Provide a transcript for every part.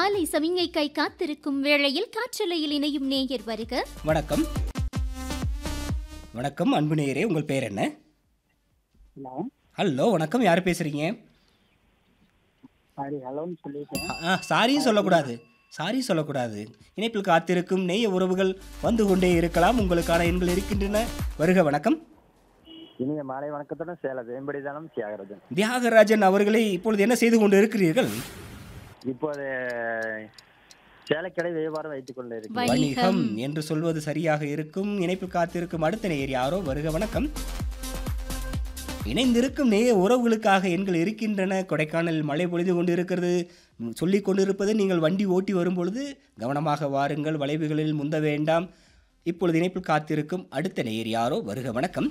காலை சமிஞைக்காய் காத்திருக்கும் வேளையில் காற்றலையில் இணையும் நேயர் வருக வணக்கம் வணக்கம் அன்பு நேயரே உங்கள் பேர் என்ன ஹலோ ஹலோ வணக்கம் யார் பேசுறீங்க சாரி ஹலோன்னு சொல்லிட்டேன் ஆ சாரியும் சொல்லக்கூடாது சாரி சொல்லக்கூடாது இணைப்பில் காத்திருக்கும் நெய்ய உறவுகள் வந்து கொண்டே இருக்கலாம் உங்களுக்கான எண்கள் இருக்கின்றன வருக வணக்கம் இனிய மாலை வணக்கத்துடன் சேல வேம்படிதானம் தியாகராஜன் தியாகராஜன் அவர்களை இப்பொழுது என்ன செய்து கொண்டு இருக்கிறீர்கள் இப்போது சேலைக்கடை வியாபாரம் வைத்துக் கொண்டு இருக்கிறேன் வணிகம் என்று சொல்வது சரியாக இருக்கும் இணைப்பில் காத்திருக்கும் அடுத்த நேயர் யாரோ வருக வணக்கம் இணைந்திருக்கும் நேய உறவுகளுக்காக எண்கள் இருக்கின்றன கொடைக்கானல் மழை பொழிந்து கொண்டு இருக்கிறது சொல்லிக் கொண்டிருப்பது நீங்கள் வண்டி ஓட்டி வரும் பொழுது கவனமாக வாருங்கள் வளைவுகளில் முந்த வேண்டாம் இப்பொழுது இணைப்பில் காத்திருக்கும் அடுத்த நேயர் யாரோ வருக வணக்கம்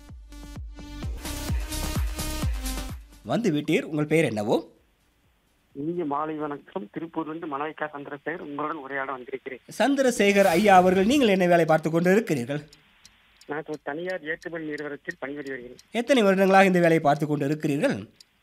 வந்து விட்டீர் உங்கள் பெயர் என்னவோ இனிய மாலை வணக்கம் திருப்பூர்லேருந்து மலைக்கா சந்திரசேகர் உங்களுடன் உரையாட வந்திருக்கிறேன் சந்திரசேகர் ஐயா அவர்கள் நீங்கள் என்ன வேலை பார்த்து கொண்டு இருக்கிறீர்கள் நான் ஒரு தனியார் ஏற்றுமதி நிறுவனத்தில் பணிபுரி வருகிறேன் எத்தனை வருடங்களாக இந்த வேலையை பார்த்து கொண்டு இருக்கிறீர்கள்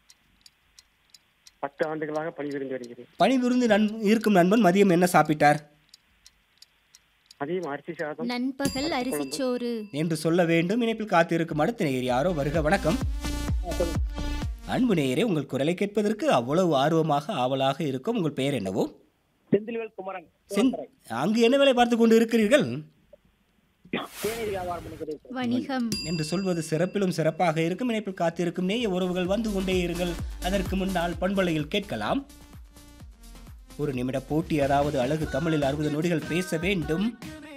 பத்து ஆண்டுகளாக பணிபுரிந்து வருகிறேன் பணிபுரிந்து நன் இருக்கும் நண்பன் மதியம் என்ன சாப்பிட்டார் அதையும் அரிசி சாதம் நண்பகல் அரிசிச்சோறு என்று சொல்ல வேண்டும் இணைப்பில் காத்திருக்கும் அடுத்த நேயர் யாரோ வருக வணக்கம் அன்பு நேயரே உங்கள் குரலை கேட்பதற்கு அவ்வளவு ஆர்வமாக ஆவலாக இருக்கும் உங்கள் பெயர் என்னவோ செந்தில்வேல் குமரன் செந் அங்கு என்ன வேலை பார்த்து கொண்டு இருக்கிறீர்கள் தேநீர் வியாபாரம் பண்ணிக்கிறேன் வணிகம் என்று சொல்வது சிறப்பிலும் சிறப்பாக இருக்கும் இணைப்பில் காத்திருக்கும் நேய உறவுகள் வந்து கொண்டே இருங்கள் அதற்கு முன்னால் பண்பலையில் கேட்கலாம் ஒரு நிமிட போட்டி அதாவது அழகு தமிழில் அறுபது நொடிகள் பேச வேண்டும்